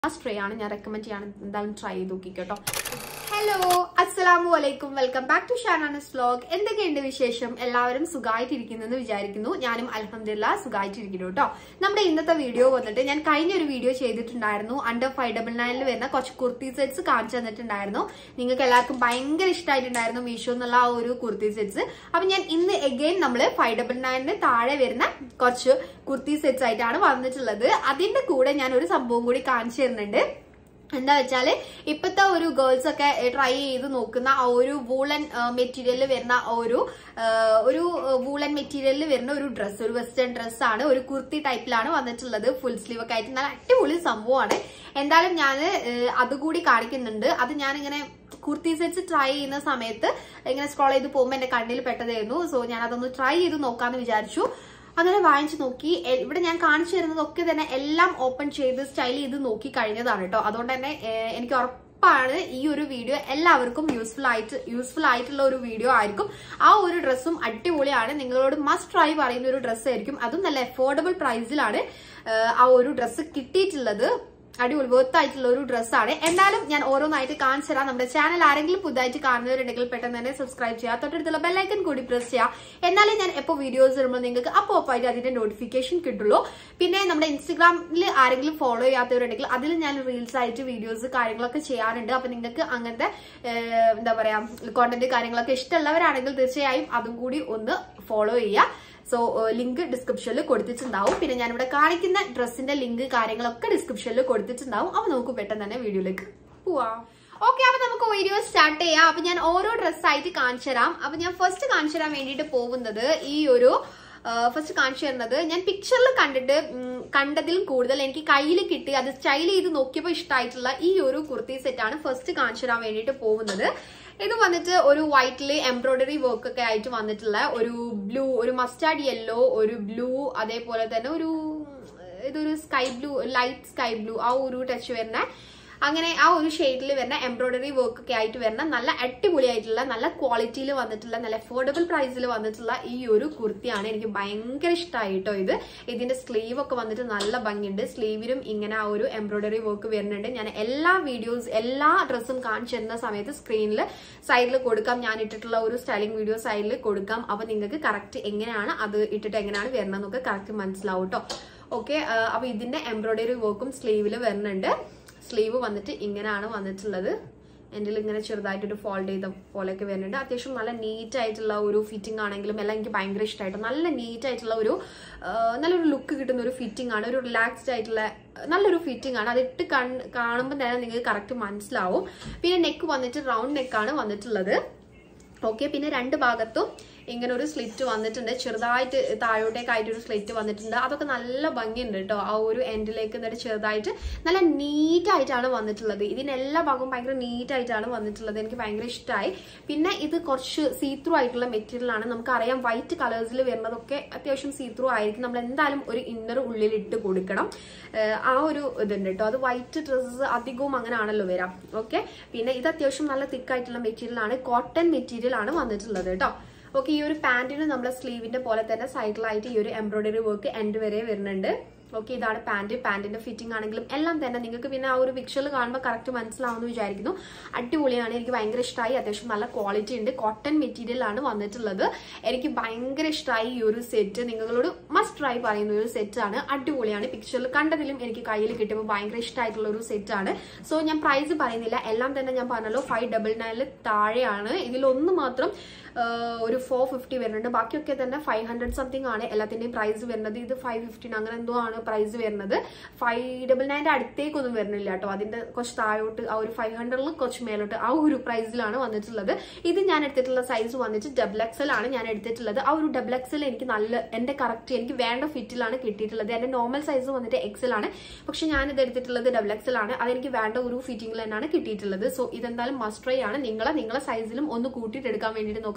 Spray ആണ് ഞാൻ recommend ചെയ്യാണ് എന്തായാലും ട്രൈ ചെയ്ത് നോക്കിക്കോട്ടോ ഹലോ അസ്സലാമു അലൈക്കും welcome back to Shanana's vlog എന്തൊക്കെയുണ്ട് വിശേഷം എല്ലാവരും സുഖമായിട്ടിരിക്കുന്നെന്ന് വിചാരിക്കുന്നു ഞാനും അലഹമില്ല സുഖമായിട്ടിരിക്കുന്നു കേട്ടോ നമ്മുടെ ഇന്നത്തെ വീഡിയോ വന്നിട്ട് ഞാൻ കഴിഞ്ഞ ഒരു വീഡിയോ ചെയ്തിട്ടുണ്ടായിരുന്നു അണ്ടർ ഫൈവ് ഡബിൾ നയനിൽ വരുന്ന കുറച്ച് കുർത്തി സെറ്റ്സ് കാണിച്ചു തന്നിട്ടുണ്ടായിരുന്നു നിങ്ങൾക്ക് എല്ലാവർക്കും ഭയങ്കര ഇഷ്ടമായിട്ടുണ്ടായിരുന്നു മീഷോ എന്നുള്ള ആ ഒരു കുർത്തി സെറ്റ്സ് അപ്പൊ ഞാൻ ഇന്ന് എഗെയിൻ നമ്മൾ ഫൈവ് ഡബിൾ നയനിന് താഴെ വരുന്ന കുറച്ച് കുർത്തി സെറ്റ്സ് ആയിട്ടാണ് വന്നിട്ടുള്ളത് അതിന്റെ കൂടെ ഞാൻ ഒരു സംഭവം കൂടി കാണിച്ചു തരുന്നുണ്ട് എന്താ വെച്ചാല് ഇപ്പത്തെ ഒരു ഗേൾസ് ഒക്കെ ട്രൈ ചെയ്ത് നോക്കുന്ന ആ ഒരു വൂളൻ മെറ്റീരിയലിൽ വരുന്ന ആ ഒരു ആ, ഒരു വൂളൻ മെറ്റീരിയലിൽ വരുന്ന ഒരു ഡ്രസ്സ് ഒരു വെസ്റ്റേൺ ഡ്രസ്സാണ് ഒരു കുർത്തി ടൈപ്പിലാണ് വന്നിട്ടുള്ളത് ഫുൾ സ്ലീവ് ഒക്കെ ആയിട്ട് നല്ല അടിപൊളി സംഭവമാണ് എന്തായാലും ഞാൻ അതുകൂടി കാണിക്കുന്നുണ്ട് അത് ഞാനിങ്ങനെ കുർത്തി സെറ്റ്സ് ട്രൈ ചെയ്യുന്ന സമയത്ത് ഇങ്ങനെ സ്ക്രോൾ ചെയ്ത് പോകുമ്പോൾ എന്റെ കണ്ണിൽ പെട്ടതായിരുന്നു സോ ഞാൻ അതൊന്ന് ട്രൈ ചെയ്ത് നോക്കാന്ന് വിചാരിച്ചു അങ്ങനെ വാങ്ങിച്ചു നോക്കി എ- ഇവിടെ ഞാൻ കാണിച്ചു തരുന്നതൊക്കെ തന്നെ എല്ലാം ഓപ്പൺ ചെയ്ത് സ്റ്റൈൽ ചെയ്ത് നോക്കി കഴിഞ്ഞതാണ് കേട്ടോ അതുകൊണ്ട് തന്നെ ഏഹ്, എനിക്ക് ഉറപ്പാണ് ഈ ഒരു വീഡിയോ എല്ലാവർക്കും യൂസ്ഫുൾ ആയിട്ട് യൂസ്ഫുൾ ആയിട്ടുള്ള ഒരു വീഡിയോ ആയിരിക്കും ആ ഒരു ഡ്രസ്സും അടിപൊളിയാണ് നിങ്ങളോട് മസ്റ്റ് ട്രൈ പറയുന്ന ഒരു ഡ്രസ്സ് ആയിരിക്കും അതും നല്ല അഫോർഡബിൾ പ്രൈസിലാണ് ഏഹ്, ആ ഒരു ഡ്രസ്സ് കിട്ടിയിട്ടുള്ളത് അടിപൊളി വർത്ത് ആയിട്ടുള്ള ഒരു ഡ്രസ്സാണ് എന്തായാലും ഞാൻ ഓരോന്നായിട്ട് കാണിച്ചു തരാം നമ്മുടെ ചാനൽ ആരെങ്കിലും പുതുതായിട്ട് കാണുന്നവരുണ്ടെങ്കിൽ പെട്ടെന്ന് തന്നെ സബ്സ്ക്രൈബ് ചെയ്യുക തൊട്ടടുത്തുള്ള ബെല്ലൈക്കൻ കൂടി പ്രസ് ചെയ്യുക എന്നാലേ ഞാൻ എപ്പോൾ വീഡിയോസ് വരുമ്പോൾ നിങ്ങൾക്ക് അപ്പോൾ ഒപ്പായിട്ട് അതിന്റെ നോട്ടിഫിക്കേഷൻ കിട്ടുള്ളൂ പിന്നെ നമ്മുടെ ഇൻസ്റ്റഗ്രാമിൽ ആരെങ്കിലും ഫോളോ ചെയ്യാത്തവരുണ്ടെങ്കിൽ അതിൽ ഞാൻ റീൽസ് ആയിട്ട് വീഡിയോസ് കാര്യങ്ങളൊക്കെ ചെയ്യാറുണ്ട് അപ്പൊ നിങ്ങൾക്ക് അങ്ങനത്തെ ഏഹ്, എന്താ പറയാ കോണ്ടന്റ് കാര്യങ്ങളൊക്കെ ഇഷ്ടമുള്ളവരാണെങ്കിൽ തീർച്ചയായും അതും കൂടി ഒന്ന് ഫോളോ ചെയ്യുക സോ ലിങ്ക് ഡിസ്ക്രിപ്ഷനിൽ കൊടുത്തിട്ടുണ്ടാവും പിന്നെ ഞാനിവിടെ കാണിക്കുന്ന ഡ്രസ്സിന്റെ ലിങ്ക് കാര്യങ്ങളൊക്കെ ഡിസ്ക്രിപ്ഷനിൽ കൊടുത്തിട്ടുണ്ടാവും അപ്പൊ നമുക്ക് പെട്ടെന്ന് തന്നെ വീഡിയോയിലേക്ക് പോവാം ഓക്കെ അപ്പൊ നമുക്ക് വീഡിയോ സ്റ്റാർട്ട് ചെയ്യാം അപ്പൊ ഞാൻ ഓരോ ഡ്രസ്സായിട്ട് കാണിച്ചു തരാം അപ്പൊ ഞാൻ ഫസ്റ്റ് കാണിച്ചു തരാൻ വേണ്ടിയിട്ട് പോകുന്നത് ഈ ഒരു ഫസ്റ്റ് കാണിച്ചു തരുന്നത് ഞാൻ പിക്ചറിൽ കണ്ടിട്ട് ഉം, കണ്ടതിലും കൂടുതൽ എനിക്ക് കയ്യിൽ കിട്ടി അത് സ്റ്റൈൽ ചെയ്ത് നോക്കിയപ്പോൾ ഇഷ്ടമായിട്ടുള്ള ഈ ഒരു കുർത്തി സെറ്റാണ് ഫസ്റ്റ് കാണിച്ചു തരാൻ വേണ്ടിയിട്ട് പോകുന്നത് ഇത് വന്നിട്ട് ഒരു വൈറ്റില് എംബ്രോയിഡറി വർക്ക് ഒക്കെ ആയിട്ട് വന്നിട്ടുള്ള ഒരു ബ്ലൂ ഒരു മസ്റ്റാർഡ് യെല്ലോ ഒരു ബ്ലൂ അതേപോലെ തന്നെ ഒരു ഇതൊരു sky blue light sky blue ആ ഒരു ടച്ച് വരുന്ന അങ്ങനെ ആ ഒരു ഷെയ്ഡിൽ വരുന്ന എംബ്രോയിഡറി വർക്ക് ഒക്കെ ആയിട്ട് വരുന്ന നല്ല അടിപൊളിയായിട്ടുള്ള നല്ല ക്വാളിറ്റിയിൽ വന്നിട്ടുള്ള നല്ല അഫോർഡബിൾ പ്രൈസിൽ വന്നിട്ടുള്ള ഈ ഒരു കുർത്തിയാണ് എനിക്ക് ഭയങ്കര ഇഷ്ടമായി കേട്ടോ ഇത് ഇതിന്റെ സ്ലീവ് ഒക്കെ വന്നിട്ട് നല്ല ഭംഗിയുണ്ട് സ്ലീവിലും ഇങ്ങനെ ആ ഒരു എംബ്രോയിഡറി വർക്ക് വരുന്നുണ്ട് ഞാൻ എല്ലാ വീഡിയോസ് എല്ലാ ഡ്രസ്സും കാണിച്ചു തരുന്ന സമയത്ത് സ്ക്രീനിൽ സൈഡിൽ കൊടുക്കാം ഞാൻ ഇട്ടിട്ടുള്ള ഒരു സ്റ്റൈലിംഗ് വീഡിയോ സൈഡിൽ കൊടുക്കാം അപ്പൊ നിങ്ങൾക്ക് കറക്റ്റ് എങ്ങനെയാണ് അത് ഇട്ടിട്ട് എങ്ങനെയാണ് വരുന്നതെന്നൊക്കെ കറക്റ്റ് മനസ്സിലാവും കേട്ടോ ഓക്കെ അപ്പൊ ഇതിന്റെ എംബ്രോയിഡറി വർക്കും സ്ലീവിൽ വരുന്നുണ്ട് സ്ലീവ് വന്നിട്ട് ഇങ്ങനെയാണ് വന്നിട്ടുള്ളത് എൻ്റെ ഇങ്ങനെ ചെറുതായിട്ടൊരു ഫോൾഡ് ചെയ്ത പോലെയൊക്കെ വരുന്നുണ്ട് അത്യാവശ്യം നല്ല നീറ്റ് ആയിട്ടുള്ള ഒരു ഫിറ്റിംഗ് ആണെങ്കിലും എല്ലാം എനിക്ക് ഭയങ്കര ഇഷ്ടമായിട്ട് നല്ല നീറ്റ് ആയിട്ടുള്ള ഒരു ആ, നല്ലൊരു ലുക്ക് കിട്ടുന്ന ഒരു ഫിറ്റിംഗ് ആണ് ഒരു റിലാക്സ്ഡ് ആയിട്ടുള്ള നല്ലൊരു ഫിറ്റിംഗ് ആണ് അത് ഇട്ട് കാണുമ്പോൾ തന്നെ നിങ്ങൾക്ക് കറക്റ്റ് മനസ്സിലാവും പിന്നെ നെക്ക് വന്നിട്ട് റൗണ്ട് നെക്കാണ് വന്നിട്ടുള്ളത് ഓക്കെ പിന്നെ രണ്ട് ഭാഗത്തും ഇങ്ങനെ ഒരു സ്ലിറ്റ് വന്നിട്ടുണ്ട് ചെറുതായിട്ട് താഴോട്ടേക്കായിട്ട് ഒരു സ്ലിറ്റ് വന്നിട്ടുണ്ട് അതൊക്കെ നല്ല ഭംഗിയുണ്ട് കേട്ടോ ആ ഒരു എൻഡിലേക്ക് എന്നിട്ട് ചെറുതായിട്ട് നല്ല നീറ്റ് ആയിട്ടാണ് വന്നിട്ടുള്ളത് ഇതിന് എല്ലാ ഭാഗവും ഭയങ്കര നീറ്റ് ആയിട്ടാണ് വന്നിട്ടുള്ളത് എനിക്ക് ഭയങ്കര ഇഷ്ടമായി പിന്നെ ഇത് കുറച്ച് സീത്രൂ ആയിട്ടുള്ള മെറ്റീരിയൽ ആണ് നമുക്കറിയാം വൈറ്റ് കളേഴ്സിൽ വരുന്നതൊക്കെ അത്യാവശ്യം സീത്രൂ ആയിരിക്കും നമ്മൾ എന്തായാലും ഒരു ഇന്നർ ഉള്ളിൽ ഇട്ട് കൊടുക്കണം ഏഹ് ആ ഒരു ഇതുണ്ട് കേട്ടോ അത് വൈറ്റ് ഡ്രസ്സ് അധികവും അങ്ങനെ ആണല്ലോ വരാം ഓക്കെ പിന്നെ ഇത് അത്യാവശ്യം നല്ല തിക്കായിട്ടുള്ള മെറ്റീരിയൽ ആണ് കോട്ടൺ മെറ്റീരിയൽ ആണ് വന്നിട്ടുള്ളത് കേട്ടോ ഓക്കെ ഈ ഒരു പാന്റിന് നമ്മുടെ സ്ലീവിന്റെ പോലെ തന്നെ സൈഡിലായിട്ട് ഈ ഒരു എംബ്രോയിഡറി വർക്ക് എൻഡ് വരെ വരുന്നുണ്ട് ഓക്കെ ഇതാണ് പാന്റ് പാന്റിന്റെ ഫിറ്റിംഗ് ആണെങ്കിലും എല്ലാം തന്നെ നിങ്ങൾക്ക് പിന്നെ ആ ഒരു പിക്ചറിൽ കാണുമ്പോൾ കറക്റ്റ് മനസ്സിലാവുമെന്ന് വിചാരിക്കുന്നു അടിപൊളിയാണ് എനിക്ക് ഭയങ്കര ഇഷ്ടമായി അത്യാവശ്യം നല്ല ക്വാളിറ്റി ഉണ്ട് കോട്ടൺ മെറ്റീരിയൽ ആണ് വന്നിട്ടുള്ളത് എനിക്ക് ഭയങ്കര ഇഷ്ടമായി ഈ ഒരു സെറ്റ് നിങ്ങളോട് മസ്റ്റ് ട്രൈ പറയുന്ന ഒരു സെറ്റ് ആണ് അടിപൊളിയാണ് പിക്ചറിൽ കണ്ടതിലും എനിക്ക് കയ്യിൽ കിട്ടിയപ്പോൾ ഭയങ്കര ഇഷ്ടമായിട്ടുള്ള ഒരു സെറ്റ് ആണ് സോ ഞാൻ പ്രൈസ് പറയുന്നില്ല എല്ലാം തന്നെ ഞാൻ പറഞ്ഞല്ലോ ഫൈവ് ഡബിൾ നയനിൽ താഴെയാണ് ഇതിലൊന്ന് മാത്രം ആ, ഒരു ഫോർ ഫിഫ്റ്റി വരുന്നുണ്ട് ബാക്കിയൊക്കെ തന്നെ ഫൈവ് ഹൺഡ്രഡ് സംതിങ് ആണ് എല്ലാത്തിന്റെയും പ്രൈസ് വരുന്നത് ഇത് ഫൈവ് ഫിഫ്റ്റീൻ അങ്ങനെ എന്തോ ആണ് പ്രൈസ് വരുന്നത് ഫൈവ് ഡബിൾ നയൻ്റെ അടുത്തേക്കൊന്നും വരുന്നില്ല കേട്ടോ അതിന്റെ കുറച്ച് താഴോട്ട് ആ ഒരു ഫൈവ് ഹൺഡ്രഡിൽ കുറച്ച് മേലോട്ട് ആ ഒരു പ്രൈസിലാണ് വന്നിട്ടുള്ളത് ഇത് ഞാൻ എടുത്തിട്ടുള്ള സൈസ് വന്നിട്ട് ഡബിൾ എക്സൽ ആണ് ഞാൻ എടുത്തിട്ടുള്ളത് ആ ഒരു ഡബിൾ എക്സൽ എനിക്ക് നല്ല എന്റെ കറക്റ്റ് എനിക്ക് വേണ്ട ഫിറ്റിലാണ് കിട്ടിയിട്ടുള്ളത് എന്റെ നോർമൽ സൈസ് വന്നിട്ട് എക്സൽ ആണ് പക്ഷെ ഞാൻ ഇത് എടുത്തിട്ടുള്ളത് ഡബിൾ എക്സൽ ആണ് അതെനിക്ക് വേണ്ട ഒരു ഫിറ്റിംഗിൽ തന്നെയാണ് കിട്ടിയിട്ടുള്ളത് സോ ഇതെന്തായാലും മസ്റ്റ് ട്രൈ ആണ് നിങ്ങളെ നിങ്ങളെ സൈസിലും ഒന്ന് കൂട്ടിയിട്ട് എടുക്കാൻ വേണ്ടിയിട്ട് നോക്കാം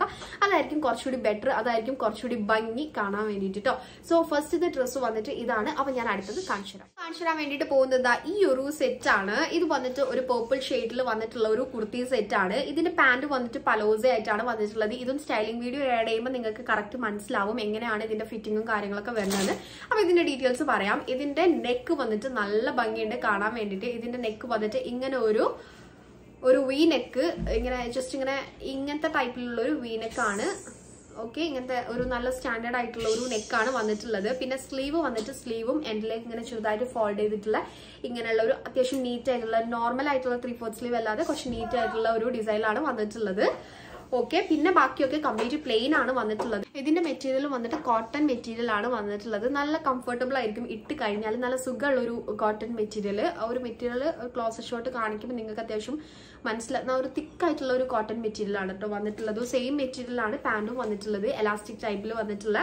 നോക്കാം അതായിരിക്കും കുറച്ചുകൂടി ബെറ്റർ അതായിരിക്കും കുറച്ചുകൂടി ഭംഗി കാണാൻ വേണ്ടിയിട്ട് കേട്ടോ സോ ഫസ്റ്റ് ഇത് ഡ്രസ്സ് വന്നിട്ട് ഇതാണ് അപ്പൊ ഞാൻ അടുത്തത് കാണിച്ചു തരാം കാണിച്ചു തരാൻ വേണ്ടിയിട്ട് പോകുന്നത് ദാ ഈ ഒരു സെറ്റ് ആണ് ഇത് വന്നിട്ട് ഒരു പേർപ്പിൾ ഷെയ്ഡിൽ വന്നിട്ടുള്ള ഒരു കുർത്തി സെറ്റ് ആണ് ഇതിന്റെ പാന്റ് വന്നിട്ട് പലോസ ആയിട്ടാണ് വന്നിട്ടുള്ളത് ഇതും സ്റ്റൈലിംഗ് വീഡിയോ ആഡ് ചെയ്യുമ്പോൾ നിങ്ങൾക്ക് കറക്റ്റ് മനസ്സിലാവും എങ്ങനെയാണ് ഇതിന്റെ ഫിറ്റിങ്ങും കാര്യങ്ങളൊക്കെ വരുന്നത് അപ്പൊ ഇതിന്റെ ഡീറ്റെയിൽസ് പറയാം ഇതിന്റെ നെക്ക് വന്നിട്ട് നല്ല ഭംഗിയുണ്ട് കാണാൻ വേണ്ടിയിട്ട് ഇതിന്റെ നെക്ക് വന്നിട്ട് ഇങ്ങനെ ഒരു ഒരു വി നെക്ക് ഇങ്ങനെ ജസ്റ്റ് ഇങ്ങനെ ഇങ്ങനത്തെ ടൈപ്പിലുള്ള ഒരു വി നെക്കാണ് ഓക്കെ ഇങ്ങനത്തെ ഒരു നല്ല സ്റ്റാൻഡേർഡ് ആയിട്ടുള്ള ഒരു നെക്കാണ് വന്നിട്ടുള്ളത് പിന്നെ സ്ലീവ് വന്നിട്ട് സ്ലീവും എൻഡിലേക്ക് ഇങ്ങനെ ചെറുതായിട്ട് ഫോൾഡ് ചെയ്തിട്ടുള്ള ഇങ്ങനെയുള്ള ഒരു അത്യാവശ്യം നീറ്റ് ആയിട്ടുള്ള നോർമൽ ആയിട്ടുള്ള ത്രീ ഫോർത്ത് സ്ലീവ് അല്ലാതെ കുറച്ച് നീറ്റ് ആയിട്ടുള്ള ഒരു ഡിസൈനിലാണ് വന്നിട്ടുള്ളത് ഓക്കെ പിന്നെ ബാക്കിയൊക്കെ കംപ്ലീറ്റ് പ്ലെയിൻ ആണ് വന്നിട്ടുള്ളത് ഇതിന്റെ മെറ്റീരിയൽ വന്നിട്ട് കോട്ടൺ മെറ്റീരിയൽ ആണ് വന്നിട്ടുള്ളത് നല്ല കംഫർട്ടബിൾ ആയിരിക്കും ഇട്ട് കഴിഞ്ഞാൽ നല്ല സുഖമുള്ള ഒരു കോട്ടൺ മെറ്റീരിയൽ ആ ഒരു മെറ്റീരിയൽ ക്ലോസ് ഷോട്ട് കാണിക്കുമ്പോൾ നിങ്ങൾക്ക് അത്യാവശ്യം മനസ്സിലാകുന്ന ഒരു തിക്കായിട്ടുള്ള ഒരു കോട്ടൺ മെറ്റീരിയൽ ആണ് കേട്ടോ വന്നിട്ടുള്ളത് സെയിം മെറ്റീരിയൽ ആണ് പാൻറ്റും വന്നിട്ടുള്ളത് എലാസ്റ്റിക് ടൈപ്പിൽ വന്നിട്ടുള്ള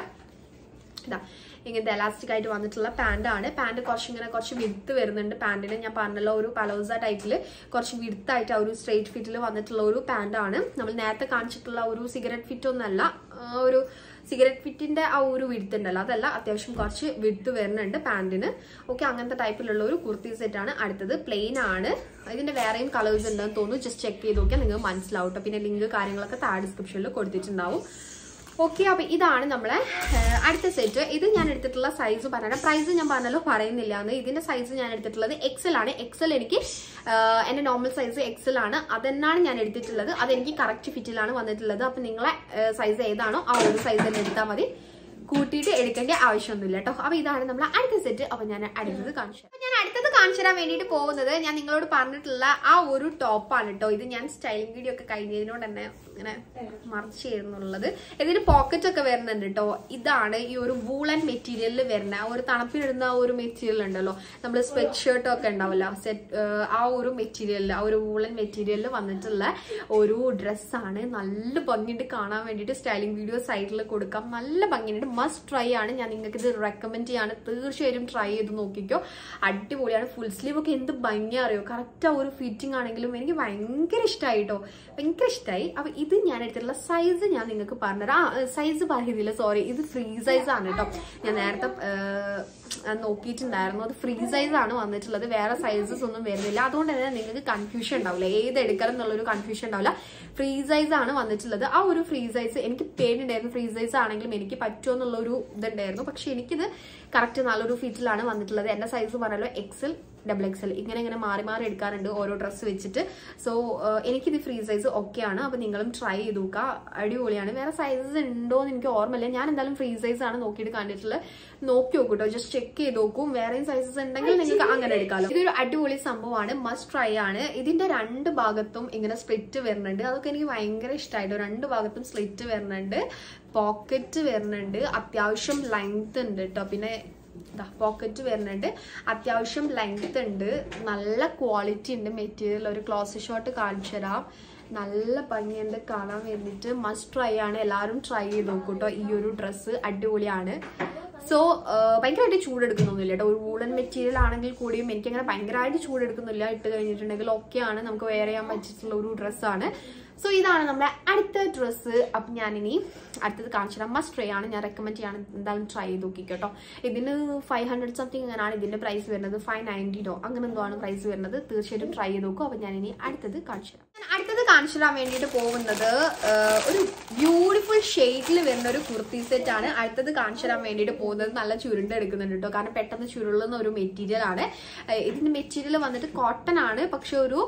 ഇതാ ഇങ്ങനത്തെ എലാസ്റ്റിക് ആയിട്ട് വന്നിട്ടുള്ള പാന്റ് ആണ് പാന്റ് കുറച്ച് ഇങ്ങനെ കുറച്ച് വിടുത്ത് വരുന്നുണ്ട് പാന്റിന് ഞാൻ പറഞ്ഞല്ലോ ഒരു പലോസ ടൈപ്പിൽ കുറച്ച് വിടുത്തായിട്ട് ആ ഒരു സ്ട്രെയിറ്റ് ഫിറ്റിൽ വന്നിട്ടുള്ള ഒരു പാന്റ് ആണ് നമ്മൾ നേരത്തെ കാണിച്ചിട്ടുള്ള ഒരു സിഗരറ്റ് ഫിറ്റ് ഒന്നല്ല ആ ഒരു സിഗരറ്റ് ഫിറ്റിന്റെ ആ ഒരു വിടുത്ത് ഉണ്ടല്ലോ അതല്ല അത്യാവശ്യം കുറച്ച് വിടുത്ത് വരുന്നുണ്ട് പാന്റിന് ഓക്കെ അങ്ങനത്തെ ടൈപ്പിലുള്ള ഒരു കുർത്തി സെറ്റ് ആണ് അടുത്തത് പ്ലെയിൻ ആണ് ഇതിന്റെ വേറെയും കളേഴ്സ് ഉണ്ടെന്ന് തോന്നുന്നു ജസ്റ്റ് ചെക്ക് ചെയ്ത് നോക്കിയാൽ നിങ്ങൾക്ക് മനസ്സിലാവും ട്ടോ. പിന്നെ ലിങ്ക് കാര്യങ്ങളൊക്കെ താഴെ ഡിസ്ക്രിപ്ഷനിൽ കൊടുത്തിട്ടുണ്ടാവും ഓക്കെ അപ്പൊ ഇതാണ് നമ്മളെ ഏഹ്, അടുത്ത സെറ്റ് ഇത് ഞാൻ എടുത്തിട്ടുള്ള സൈസ് പറഞ്ഞാൽ പ്രൈസ് ഞാൻ പറഞ്ഞല്ലോ പറയുന്നില്ല എന്ന് ഇതിന്റെ സൈസ് ഞാൻ എടുത്തിട്ടുള്ളത് എക്സൽ ആണ് എക്സൽ എനിക്ക് ഏഹ്, എന്റെ നോർമൽ സൈസ് എക്സൽ ആണ് അതെന്നാണ് ഞാൻ എടുത്തിട്ടുള്ളത് അതെനിക്ക് കറക്റ്റ് ഫിറ്റിലാണ് വന്നിട്ടുള്ളത് അപ്പൊ നിങ്ങളെ സൈസ് ഏതാണോ ആ ഒരു സൈസ് തന്നെ എടുത്താൽ മതി കൂട്ടിയിട്ട് എടുക്കേണ്ട ആവശ്യമൊന്നുമില്ല കേട്ടോ അപ്പൊ ഇതാണ് നമ്മൾ അടുത്ത സെറ്റ് അപ്പൊ ഞാൻ അടുത്തത് കാണിച്ചു അപ്പൊ ഞാൻ അടുത്തത് കാണിച്ചു തരാൻ വേണ്ടിയിട്ട് പോകുന്നത് ഞാൻ നിങ്ങളോട് പറഞ്ഞിട്ടുള്ള ആ ഒരു ടോപ്പാണ് കേട്ടോ ഇത് ഞാൻ സ്റ്റൈലിംഗ് വീഡിയോ ഒക്കെ കഴിഞ്ഞതിനോട് തന്നെ ഇങ്ങനെ മറിച്ച് ചെയ്യുന്നുള്ളത് ഇതിന് പോക്കറ്റ് ഒക്കെ വരുന്നുണ്ട് കേട്ടോ ഇതാണ് ഈ ഒരു വൂളൻ മെറ്റീരിയലിൽ വരുന്ന ആ ഒരു തണുപ്പിനിടുന്ന ആ ഒരു മെറ്റീരിയൽ ഉണ്ടല്ലോ നമ്മൾ സ്വെറ്റ് ഷർട്ടും ഒക്കെ ഉണ്ടാവില്ല സെറ്റ് ആ ഒരു മെറ്റീരിയലിൽ ആ ഒരു വൂളൻ മെറ്റീരിയലിൽ വന്നിട്ടുള്ള ഒരു ഡ്രസ്സാണ് നല്ല ഭംഗിയുണ്ട് കാണാൻ വേണ്ടിയിട്ട് സ്റ്റൈലിംഗ് വീഡിയോ സൈഡിൽ കൊടുക്കാം നല്ല ഭംഗിയുണ്ട് മസ്റ്റ് ട്രൈ ആണ് ഞാൻ നിങ്ങൾക്ക് ഇത് റെക്കമെൻഡ് ചെയ്യാണ് തീർച്ചയായും ട്രൈ ചെയ്ത് നോക്കിക്കോ അടിപൊളിയാണ് ഫുൾ സ്ലീവ് ഒക്കെ എന്ത് ഭംഗിയാ അറിയോ കറക്റ്റ് ആ ഒരു ഫിറ്റിംഗ് ആണെങ്കിലും എനിക്ക് ഭയങ്കര ഇഷ്ടമായി കേട്ടോ ഭയങ്കര ഇഷ്ടമായി അപ്പൊ ഇത് ഞാൻ എടുത്തിട്ടുള്ള സൈസ് ഞാൻ നിങ്ങൾക്ക് പറഞ്ഞുതരാം ആ സൈസ് പറയുന്നില്ല സോറി ഇത് ഫ്രീ സൈസ് ആണ് കേട്ടോ ഞാൻ നേരത്തെ ഏഹ്, അത് നോക്കിയിട്ടുണ്ടായിരുന്നു അത് ഫ്രീ സൈസ് ആണ് വന്നിട്ടുള്ളത് വേറെ സൈസസ് ഒന്നും വരുന്നില്ല അതുകൊണ്ട് തന്നെ നിങ്ങൾക്ക് കൺഫ്യൂഷൻ ഉണ്ടാവില്ല ഏത് എടുക്കണം എന്നുള്ളൊരു കൺഫ്യൂഷൻ ഉണ്ടാവില്ല ഫ്രീ സൈസ് ആണ് വന്നിട്ടുള്ളത് ആ ഒരു ഫ്രീ സൈസ് എനിക്ക് പേടിയുണ്ടായിരുന്നു ഫ്രീ സൈസ് ആണെങ്കിലും എനിക്ക് പറ്റുമോ എന്നുള്ളൊരു ഇതുണ്ടായിരുന്നു പക്ഷെ എനിക്കിത് കറക്റ്റ് നല്ലൊരു ഫിറ്റിലാണ് വന്നിട്ടുള്ളത് എന്റെ സൈസ് പറഞ്ഞാലോ എക്സൽ ഡബിൾ എക്സൽ ഇങ്ങനെ ഇങ്ങനെ മാറി മാറി എടുക്കാറുണ്ട് ഓരോ ഡ്രസ്സ് വെച്ചിട്ട് സോ എനിക്കിത് ഫ്രീ സൈസ് ഓക്കെയാണ് അപ്പൊ നിങ്ങളും ട്രൈ ചെയ്ത് നോക്കുക അടിപൊളിയാണ് വേറെ സൈസസ് ഉണ്ടോ എന്ന് എനിക്ക് ഓർമ്മയില്ല ഞാൻ എന്തായാലും ഫ്രീ സൈസ് ആണ് നോക്കിയിട്ട് കണ്ടിട്ടുള്ളത് നോക്കി നോക്കൂ കേട്ടോ ജസ്റ്റ് ചെക്ക് ചെയ്ത് നോക്കും വേറെയും സൈസസ് ഉണ്ടെങ്കിൽ നിങ്ങൾക്ക് അങ്ങനെ എടുക്കാമല്ലോ ഇതൊരു അടിപൊളി സംഭവമാണ് മസ്റ്റ് ട്രൈ ആണ് ഇതിന്റെ രണ്ട് ഭാഗത്തും ഇങ്ങനെ സ്പ്ലിറ്റ് വരുന്നുണ്ട് അതൊക്കെ എനിക്ക് ഭയങ്കര ഇഷ്ടമായിട്ടോ രണ്ട് ഭാഗത്തും സ്പ്ലിറ്റ് വരുന്നുണ്ട് പോക്കറ്റ് വരുന്നുണ്ട് അത്യാവശ്യം ലെങ്ത് ഉണ്ട് കേട്ടോ പിന്നെ പോക്കറ്റ് വരുന്നുണ്ട് അത്യാവശ്യം ലെങ്ത് ഉണ്ട് നല്ല ക്വാളിറ്റി ഉണ്ട് മെറ്റീരിയൽ ഒരു ക്ലോസ് ഷോട്ട് കാണിച്ചു തരാം നല്ല ഭംഗിയുണ്ട് കാണാൻ വേണ്ടിയിട്ട് മസ്റ്റ് ട്രൈ ആണ് എല്ലാവരും ട്രൈ ചെയ്ത് നോക്കൂ കേട്ടോ ഈ ഒരു ഡ്രസ്സ് അടിപൊളിയാണ് സോ ഭയങ്കരമായിട്ട് ചൂടെടുക്കുന്നൊന്നുമില്ല കേട്ടോ ഒരു വൂളൻ മെറ്റീരിയൽ ആണെങ്കിൽ കൂടിയും എനിക്കങ്ങനെ ഭയങ്കരമായിട്ട് ചൂടെടുക്കുന്നില്ല ഇട്ട് കഴിഞ്ഞിട്ടുണ്ടെങ്കിൽ ഓക്കെയാണ് നമുക്ക് വെയർ ചെയ്യാൻ പറ്റിയിട്ടുള്ള ഒരു ഡ്രസ്സാണ് സോ ഇതാണ് നമ്മുടെ അടുത്ത ഡ്രസ്സ് അപ്പം ഞാനിനി അടുത്തത് കാണിച്ചു തരാം മസ്റ്റ് ട്രൈ ആണ് ഞാൻ റെക്കമെൻഡ് ചെയ്യാണ് എന്തായാലും ട്രൈ ചെയ്ത് നോക്കി കേട്ടോ ഇതിന് ഫൈവ് ഹൺഡ്രഡ് സംതിങ് അങ്ങനെയാണ് ഇതിന്റെ പ്രൈസ് വരുന്നത് ഫൈവ് നയൻറ്റിനോ അങ്ങനെ എന്തോ ആണ് പ്രൈസ് വരുന്നത് തീർച്ചയായിട്ടും ട്രൈ ചെയ്ത് നോക്കും അപ്പം ഞാനിനി അടുത്തത് കാണിച്ചു തരാം ഞാൻ അടുത്തത് കാണിച്ചു തരാൻ വേണ്ടിയിട്ട് പോകുന്നത് ആ, ഒരു ബ്യൂട്ടിഫുൾ ഷെയ്ഡിൽ വരുന്ന ഒരു കുർത്തി സെറ്റ് ആണ് അടുത്തത് കാണിച്ചു തരാൻ വേണ്ടിയിട്ട് പോകുന്നത് നല്ല ചുരുണ്ട് എടുക്കുന്നുണ്ട് കേട്ടോ കാരണം പെട്ടെന്ന് ചുരുളുന്ന ഒരു മെറ്റീരിയൽ ആണ് ആ, ഇതിന്റെ മെറ്റീരിയൽ വന്നിട്ട് കോട്ടൺ ആണ് പക്ഷെ ഒരു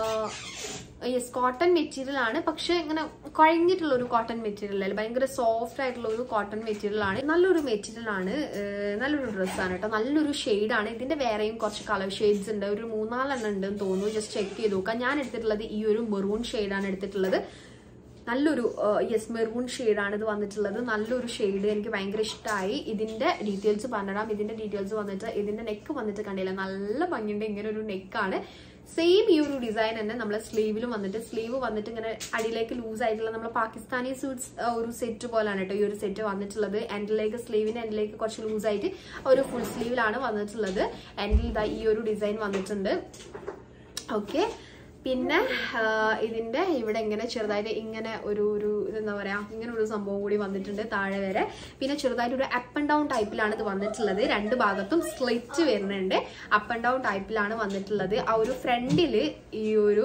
യെസ് കോട്ടൺ മെറ്റീരിയൽ ആണ് പക്ഷെ ഇങ്ങനെ കുഴഞ്ഞിട്ടുള്ള ഒരു കോട്ടൺ മെറ്റീരിയൽ അല്ല ഭയങ്കര സോഫ്റ്റ് ആയിട്ടുള്ള ഒരു കോട്ടൺ മെറ്റീരിയൽ ആണ് നല്ലൊരു മെറ്റീരിയൽ ആണ് ഏഹ് നല്ലൊരു ഡ്രസ്സാണ് കേട്ടോ നല്ലൊരു ആണ് ഇതിന്റെ വേറെയും കുറച്ച് കളർ ഷെയ്ഡ്സ് ഉണ്ട് ഒരു മൂന്നാലെണ്ണം ഉണ്ടെന്ന് തോന്നുന്നു ജസ്റ്റ് ചെക്ക് ചെയ്ത് നോക്കാം ഞാൻ എടുത്തിട്ടുള്ളത് ഈ ഒരു മെറൂൺ ആണ് എടുത്തിട്ടുള്ളത് നല്ലൊരു യെസ് മെറൂൺ ആണ് ഇത് വന്നിട്ടുള്ളത് നല്ലൊരു ഷെയ്ഡ് എനിക്ക് ഭയങ്കര ഇഷ്ടമായി ഇതിന്റെ ഡീറ്റെയിൽസ് പറഞ്ഞിടാം ഇതിന്റെ ഡീറ്റെയിൽസ് വന്നിട്ട് ഇതിന്റെ നെക്ക് വന്നിട്ട് കണ്ടില്ല നല്ല ഭംഗിയുണ്ട് ഇങ്ങനെ ഒരു നെക്കാണ് സെയിം ഈ ഒരു ഡിസൈൻ തന്നെ നമ്മളെ സ്ലീവിലും വന്നിട്ട് സ്ലീവ് വന്നിട്ട് ഇങ്ങനെ അടിയിലേക്ക് ലൂസ് ആയിട്ടുള്ള നമ്മളെ പാകിസ്ഥാനി സൂട്ട്സ് ഒരു സെറ്റ് പോലാണ് കേട്ടോ ഈ ഒരു സെറ്റ് വന്നിട്ടുള്ളത് എൻഡിലേക്ക് സ്ലീവിന്റെ എൻഡിലേക്ക് കുറച്ച് ലൂസ് ആയിട്ട് ഒരു ഫുൾ സ്ലീവിലാണ് വന്നിട്ടുള്ളത് എൻഡിൽ ഇതാ ഈ ഒരു ഡിസൈൻ വന്നിട്ടുണ്ട് ഓക്കെ പിന്നെ ആ, ഇതിന്റെ ഇവിടെ ഇങ്ങനെ ചെറുതായിട്ട് ഇങ്ങനെ ഒരു ഒരു ഇതെന്താ പറയാ ഇങ്ങനെ ഒരു സംഭവം കൂടി വന്നിട്ടുണ്ട് താഴെ വരെ പിന്നെ ചെറുതായിട്ട് ഒരു അപ്പ് ആൻഡ് ഡൗൺ ടൈപ്പിലാണ് ഇത് വന്നിട്ടുള്ളത് രണ്ട് ഭാഗത്തും സ്ലിറ്റ് വരുന്നുണ്ട് അപ്പ് ആൻഡ് ഡൗൺ ടൈപ്പിലാണ് വന്നിട്ടുള്ളത് ആ ഒരു ഫ്രണ്ടില് ഈ ഒരു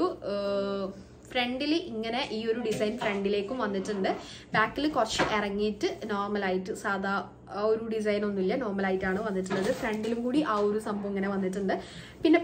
ഫ്രണ്ടിൽ ഇങ്ങനെ ഈ ഒരു ഡിസൈൻ ഫ്രണ്ടിലേക്കും വന്നിട്ടുണ്ട് ബാക്കിൽ കുറച്ച് ഇറങ്ങിയിട്ട് നോർമലായിട്ട് സാധാ ആ ഒരു ഡിസൈൻ ഒന്നുമില്ല നോർമലായിട്ടാണ് വന്നിട്ടുള്ളത് ഫ്രണ്ടിലും കൂടി ആ ഒരു സംഭവം ഇങ്ങനെ വന്നിട്ടുണ്ട് പിന്നെ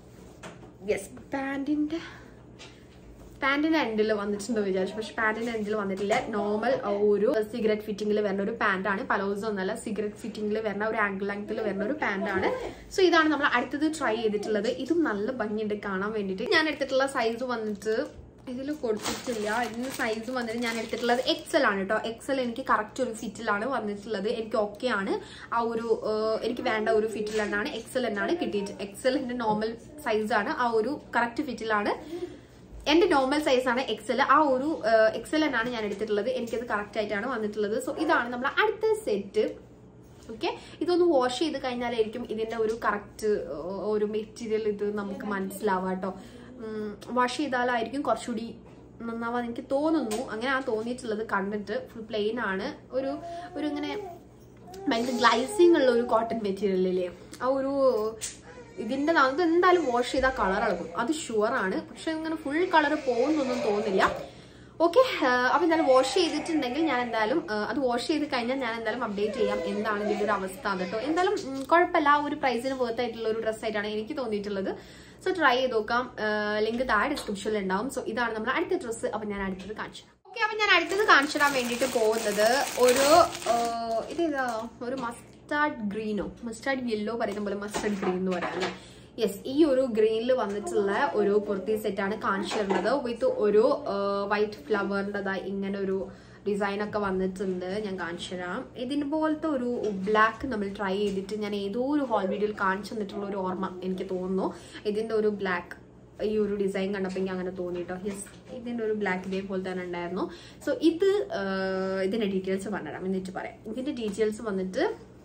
യെസ് പാൻറ്റിന്റെ പാൻറ്റിന്റെ എൻഡിൽ വന്നിട്ടുണ്ടോ വിചാരിച്ചു പക്ഷെ പാൻറ്റിന്റെ എൻഡിൽ വന്നിട്ടില്ല നോർമൽ ഒരു സിഗരറ്റ് ഫിറ്റിംഗിൽ വരുന്ന ഒരു പാന്റ് ആണ് പലോസോ ഒന്നല്ല സിഗരറ്റ് ഫിറ്റിംഗിൽ വരുന്ന ഒരു ആംഗിൾ ലെങ്ത്തിൽ വരുന്ന ഒരു പാന്റ് ആണ് സോ ഇതാണ് നമ്മൾ അടുത്തത് ട്രൈ ചെയ്തിട്ടുള്ളത് ഇതും നല്ല ഭംഗിയുണ്ട് കാണാൻ വേണ്ടിയിട്ട് ഞാൻ എടുത്തിട്ടുള്ള സൈസ് വന്നിട്ട് ഇതിൽ കൊടുത്തിട്ടില്ല ഇതിന് സൈസ് വന്നിട്ട് ഞാൻ എടുത്തിട്ടുള്ളത് എക്സൽ ആണ് കേട്ടോ എക്സൽ എനിക്ക് കറക്റ്റ് ഒരു ഫിറ്റിലാണ് വന്നിട്ടുള്ളത് എനിക്ക് ഓക്കെ ആണ് ആ ഒരു ഏഹ്, എനിക്ക് വേണ്ട ഒരു ഫിറ്റിൽ തന്നെയാണ് എക്സൽ എന്നാണ് കിട്ടിയിട്ട് എക്സലിന്റെ നോർമൽ സൈസാണ് ആ ഒരു കറക്റ്റ് ഫിറ്റിലാണ് എന്റെ നോർമൽ സൈസ് ആണ് എക്സൽ ആ ഒരു എക്സൽ എന്നാണ് ഞാൻ എടുത്തിട്ടുള്ളത് എനിക്കത് കറക്റ്റ് ആയിട്ടാണ് വന്നിട്ടുള്ളത് സോ ഇതാണ് നമ്മൾ അടുത്ത സെറ്റ് ഓക്കെ ഇതൊന്ന് വാഷ് ചെയ്ത് കഴിഞ്ഞാലായിരിക്കും ഇതിന്റെ ഒരു കറക്റ്റ് ഒരു മെറ്റീരിയൽ ഇത് നമുക്ക് മനസ്സിലാവാം കേട്ടോ വാഷ് ചെയ്താലായിരിക്കും കുറച്ചുകൂടി നന്നാവാൻ എനിക്ക് തോന്നുന്നു അങ്ങനെ ആ തോന്നിയിട്ടുള്ളത് കണ്ടിട്ട് ഫുൾ പ്ലെയിൻ ആണ് ഒരു ഒരു ഇങ്ങനെ ഭയങ്കര ഗ്ലൈസിങ് ഉള്ള ഒരു കോട്ടൺ മെറ്റീരിയൽ ഇല്ലേ ആ ഒരു ഇതിന്റെ അത് എന്തായാലും വാഷ് ചെയ്താൽ കളർ ഇളകും അത് ഷുവർ ആണ് പക്ഷെ ഇങ്ങനെ ഫുൾ കളർ പോകുന്നൊന്നും തോന്നില്ല ഓക്കെ അപ്പൊ എന്തായാലും വാഷ് ചെയ്തിട്ടുണ്ടെങ്കിൽ ഞാൻ എന്തായാലും ആ, അത് വാഷ് ചെയ്ത് കഴിഞ്ഞാൽ ഞാൻ എന്തായാലും അപ്ഡേറ്റ് ചെയ്യാം എന്താണ് ഇതിന്റെ ഒരു അവസ്ഥ കേട്ടോ എന്തായാലും ഉം, കുഴപ്പമില്ല ആ ഒരു പ്രൈസിന് വർത്ത് ആയിട്ടുള്ള ഒരു ഡ്രസ് ആയിട്ടാണ് എനിക്ക് തോന്നിയിട്ടുള്ളത് സോ ട്രൈ ചെയ്ത് നോക്കാം ലിങ്ക് താഴെ ഡിസ്ക്രിപ്ഷനിൽ ഉണ്ടാവും സോ ഇതാണ് നമ്മൾ അടുത്ത ഡ്രസ്സ് അപ്പൊ ഞാൻ അടുത്തത് കാണിച്ചു ഓക്കെ അപ്പൊ ഞാൻ അടുത്തത് കാണിച്ചു തരാൻ വേണ്ടിയിട്ട് പോകുന്നത് ഒരു ആ, ഇതേതാ ഒരു മസ്റ്റാർഡ് ഗ്രീനോ മസ്റ്റാർഡ് യെല്ലോ പറയുന്ന പോലെ മസ്റ്റാർഡ് ഗ്രീൻ എന്ന് പറയാം അല്ലേ യെസ് ഈ ഒരു ഗ്രീനിൽ വന്നിട്ടുള്ള ഒരു കുർത്തി സെറ്റ് ആണ് കാണിച്ചു തരുന്നത് വിത്ത് ഒരു വൈറ്റ് ഫ്ലവറിൻ്റെതായി ഇങ്ങനെ ഒരു ഡിസൈൻ ഒക്കെ വന്നിട്ടുണ്ട് ഞാൻ കാണിച്ചു തരാം ഇതിന് പോലത്തെ ഒരു ബ്ലാക്ക് നമ്മൾ ട്രൈ ചെയ്തിട്ട് ഞാൻ ഏതോ ഒരു ഹോൾ വീഡിയോയിൽ കാണിച്ചു തന്നിട്ടുള്ള ഒരു ഓർമ്മ എനിക്ക് തോന്നുന്നു ഇതിന്റെ ഒരു ബ്ലാക്ക് ഈ ഒരു ഡിസൈൻ കണ്ടപ്പോൾ എനിക്ക് അങ്ങനെ തോന്നി കേട്ടോ യെസ് ഇതിന്റെ ഒരു ബ്ലാക്ക് ഇതേപോലെ തന്നെ ഉണ്ടായിരുന്നു സോ ഇത് ആ, ഇതിന്റെ ഡീറ്റെയിൽസ് പറഞ്ഞുതരാം എന്നിട്ട് പറയാം ഇതിന്റെ ഡീറ്റെയിൽസ് വന്നിട്ട്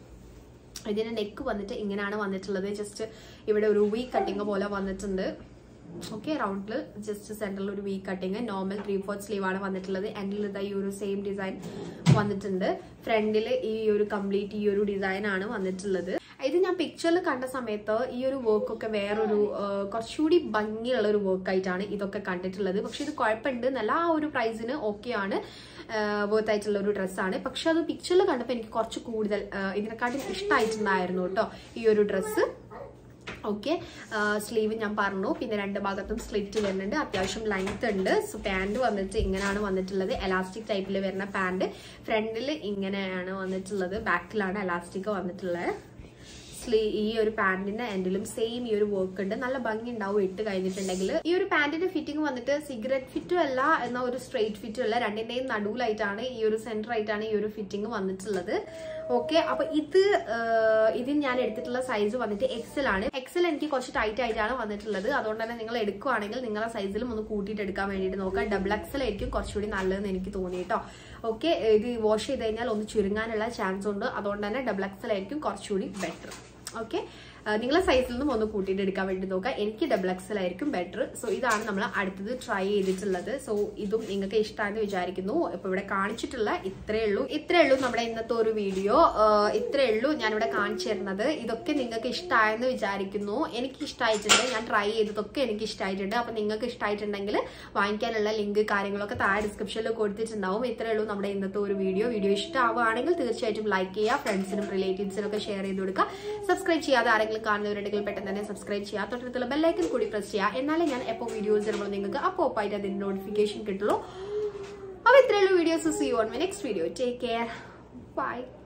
ഇതിന്റെ നെക്ക് വന്നിട്ട് ഇങ്ങനെയാണ് വന്നിട്ടുള്ളത് ജസ്റ്റ് ഇവിടെ ഒരു വി കട്ടിങ് പോലെ വന്നിട്ടുണ്ട് ഓക്കെ റൗണ്ടിൽ ജസ്റ്റ് സെന്ററിൽ ഒരു V cutting normal three fourth sleeve ആണ് വന്നിട്ടുള്ളത് എൻഡിൽ ഇതാ ഈ ഒരു സെയിം ഡിസൈൻ വന്നിട്ടുണ്ട് ഫ്രണ്ടിൽ ഈ ഒരു കംപ്ലീറ്റ് ഈ ഒരു ഡിസൈൻ ആണ് വന്നിട്ടുള്ളത് ഇത് ഞാൻ പിക്ചറിൽ കണ്ട സമയത്ത് ഈ ഒരു വർക്കൊക്കെ വേറൊരു ആ, കുറച്ചുകൂടി ഭംഗിയുള്ള ഒരു വർക്കായിട്ടാണ് ഇതൊക്കെ കണ്ടിട്ടുള്ളത് പക്ഷെ ഇത് കുഴപ്പമുണ്ട് നല്ല ആ ഒരു പ്രൈസിന് ഓക്കെയാണ് വർത്ത് ആയിട്ടുള്ള ഒരു ഡ്രസ്സാണ് പക്ഷെ അത് പിക്ചറിൽ കണ്ടപ്പോൾ എനിക്ക് കുറച്ച് കൂടുതൽ ആ, ഇതിനെക്കാട്ടും ഇഷ്ടമായിട്ടുണ്ടായിരുന്നു കേട്ടോ ഈ ഒരു ഡ്രസ്സ് ഓക്കെ സ്ലീവ് ഞാൻ പറഞ്ഞു പിന്നെ രണ്ട് ഭാഗത്തും സ്ലിറ്റ് വരുന്നുണ്ട് അത്യാവശ്യം ലെങ്ത് ഉണ്ട് സോ പാൻറ് വന്നിട്ട് ഇങ്ങനെയാണ് വന്നിട്ടുള്ളത് എലാസ്റ്റിക് ടൈപ്പിൽ വരുന്ന പാൻറ് ഫ്രണ്ടിൽ ഇങ്ങനെയാണ് വന്നിട്ടുള്ളത് ബാക്കിലാണ് എലാസ്റ്റിക് വന്നിട്ടുള്ളത് സ്ലീ ഈ ഒരു പാന്റിന്റെ എൻഡിലും സെയിം ഈ ഒരു വർക്ക് ഉണ്ട് നല്ല ഭംഗി ഉണ്ടാവും ഇട്ട് കഴിഞ്ഞിട്ടുണ്ടെങ്കിൽ ഈ ഒരു പാന്റിന്റെ ഫിറ്റിംഗ് വന്നിട്ട് സിഗരറ്റ് ഫിറ്റും അല്ല എന്ന ഒരു സ്ട്രെയിറ്റ് ഫിറ്റും അല്ല രണ്ടിന്റെയും നടുവിലായിട്ടാണ് ഈ ഒരു സെന്റർ ആയിട്ടാണ് ഈ ഒരു ഫിറ്റിംഗ് വന്നിട്ടുള്ളത് ഓക്കെ അപ്പൊ ഇത് ആഹ്, ഇതിന് ഞാൻ എടുത്തിട്ടുള്ള സൈസ് വന്നിട്ട് എക്സൽ ആണ് എക്സൽ എനിക്ക് കുറച്ച് ടൈറ്റ് ആയിട്ടാണ് വന്നിട്ടുള്ളത് അതുകൊണ്ട് തന്നെ നിങ്ങൾ എടുക്കുവാണെങ്കിൽ നിങ്ങളുടെ സൈസിലും ഒന്ന് കൂട്ടിയിട്ട് എടുക്കാൻ വേണ്ടിയിട്ട് നോക്കുക ഡബിൾ എക്സൽ ആയിരിക്കും കുറച്ചുകൂടി നല്ലതെന്ന് എനിക്ക് തോന്നി കേട്ടോ ഓക്കെ ഇത് വാഷ് ചെയ്ത് കഴിഞ്ഞാൽ ഒന്ന് ചുരുങ്ങാനുള്ള ചാൻസ് ഉണ്ട് അതുകൊണ്ട് തന്നെ ഡബിൾ എക്സൽ ആയിരിക്കും കുറച്ചുകൂടി ബെറ്റർ ഓക്കെ നിങ്ങളെ സൈസിൽ നിന്നും ഒന്ന് കൂട്ടിയിട്ട് എടുക്കാൻ വേണ്ടി നോക്കുക എനിക്ക് ഡബിൾ എക്സൽ ആയിരിക്കും ബെറ്റർ സോ ഇതാണ് നമ്മൾ അടുത്തത് ട്രൈ ചെയ്തിട്ടുള്ളത് സോ ഇതും നിങ്ങൾക്ക് ഇഷ്ടമായെന്ന് വിചാരിക്കുന്നു ഇപ്പൊ ഇവിടെ കാണിച്ചിട്ടുള്ള ഇത്രയേ ഉള്ളൂ ഇത്രയേ ഉള്ളൂ നമ്മുടെ ഇന്നത്തെ ഒരു വീഡിയോ ഇത്രയേ ഉള്ളൂ ഞാനിവിടെ കാണിച്ചു തരുന്നത് ഇതൊക്കെ നിങ്ങൾക്ക് ഇഷ്ടമായെന്ന് വിചാരിക്കുന്നു എനിക്ക് ഇഷ്ടമായിട്ടുണ്ട് ഞാൻ ട്രൈ ചെയ്തതൊക്കെ എനിക്ക് ഇഷ്ടമായിട്ടുണ്ട് അപ്പൊ നിങ്ങൾക്ക് ഇഷ്ടമായിട്ടുണ്ടെങ്കിൽ വാങ്ങിക്കാനുള്ള ലിങ്ക് കാര്യങ്ങളൊക്കെ താഴെ ഡിസ്ക്രിപ്ഷനിൽ കൊടുത്തിട്ടുണ്ടാവും ഇത്രയേ ഉള്ളൂ നമ്മുടെ ഇന്നത്തെ ഒരു വീഡിയോ വീഡിയോ ഇഷ്ടമാവുകയാണെങ്കിൽ തീർച്ചയായിട്ടും ലൈക്ക് ചെയ്യുക ഫ്രണ്ട്സിനും റിലേറ്റീവ്സിനും ഒക്കെ ഷെയർ ചെയ്ത് കൊടുക്കുക സബ്സ്ക്രൈബ് ചെയ്യാതെ ആരെങ്കിലും കാണുന്നവരുണ്ടെങ്കിൽ പെട്ടെന്ന് തന്നെ സബ്സ്ക്രൈബ് ചെയ്യുക തൊട്ടടുത്തുള്ള ബെല്ലൈക്കൻ കൂടി പ്രസ് ചെയ്യുക എന്നാലേ ഞാൻ എപ്പോൾ വീഡിയോസ് ഇടുമ്പോൾ നിങ്ങൾക്ക് അപ്പോൾ ഒപ്പായിട്ട് അതിന്റെ നോട്ടിഫിക്കേഷൻ കിട്ടുള്ളൂ അപ്പോൾ ഇത്രയുള്ള videos see on my next video take care by